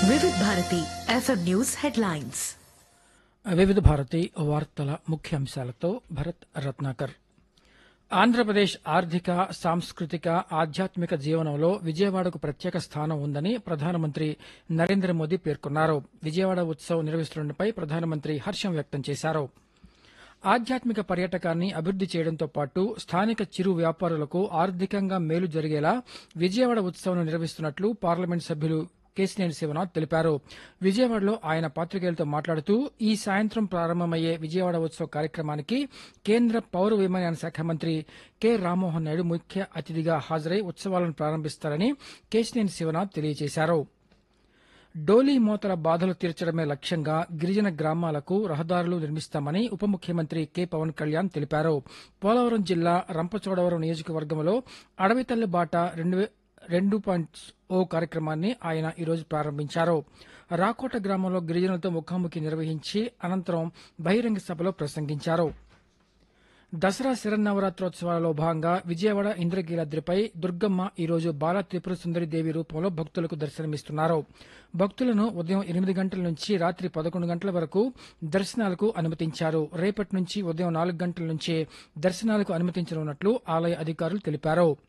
వివిధ Bharati FM news headlines వివిధ భారతి వార్తల ముఖ్యాంశాలతో భరత్ రత్నాకర్ ఆంధ్రప్రదేశ్ ఆర్థిక సాంస్కృతిక ఆధ్యాత్మిక జీవనంలో విజయవాడకు ప్రత్యేక స్థానం ఉందని ప్రధానమంత్రి నరేంద్ర మోదీ పేర్కొన్నారు విజయవాడ ఉత్సవ్ నిర్వహిస్తుండటంపై ప్రధానమంత్రి హర్షం వ్యక్తం చేశారు ఆధ్యాత్మిక పర్యాటకాన్ని అభివృద్ది చేయడంతో పాటు స్థానిక చిరు వ్యాపారులకు ఆర్థికంగా మేలు జరిగేలా విజయవాడ ఉత్సవం నిర్వహిస్తున్నట్లు పార్లమెంట్ సభ్యులు కేసినేని శివనాథ్ తెలిపారు విజయవాడలో ఆయన పాత్రికేయులతో మాట్లాడుతూ ఈ సాయంత్రం ప్రారంభమయ్యే విజయవాడ ఉత్సవ కార్యక్రమానికి కేంద్ర పౌర విమానయాన శాఖ మంత్రి కె రామ్మోహన్ నాయుడు ముఖ్య అతిథిగా హాజరై ఉత్సవాలను ప్రారంభిస్తారని కేసినేని శివనాథ్ తెలియజేశారు డోలీ మోతల బాధలు తీర్చడమే లక్ష్యంగా గిరిజన గ్రామాలకు రహదారులు నిర్మిస్తామని ఉప ముఖ్యమంత్రి కె పవన్ కళ్యాణ్ తెలిపారు పోలవరం జిల్లా రంపచోడవరం నియోజకవర్గంలో అడవితల్లి బాట రెండు వే- రెండు పాయింట్ ఓ కార్యక్రమాన్ని ఆయన ఈరోజు ప్రారంభించారు రాకోట గ్రామంలో గిరిజనులతో ముఖాముఖి నిర్వహించి అనంతరం బహిరంగ సభలో ప్రసంగించారు దసరా శరన్నవరాత్రోత్సవాలలో భాగంగా విజయవాడ ఇంద్రకీలాద్రిపై దుర్గమ్మ ఈరోజు బాల త్రిపుర సుందరి దేవి రూపంలో భక్తులకు దర్శనమిస్తున్నారు భక్తులను ఉదయం ఎనిమిది గంటల నుంచి రాత్రి పదకొండు గంటల వరకు దర్శనాలకు అనుమతించారు రేపటి నుంచి ఉదయం నాలుగు గంటల నుంచి దర్శనాలకు అనుమతించనున్నట్లు ఆలయ అధికారులు తెలిపారు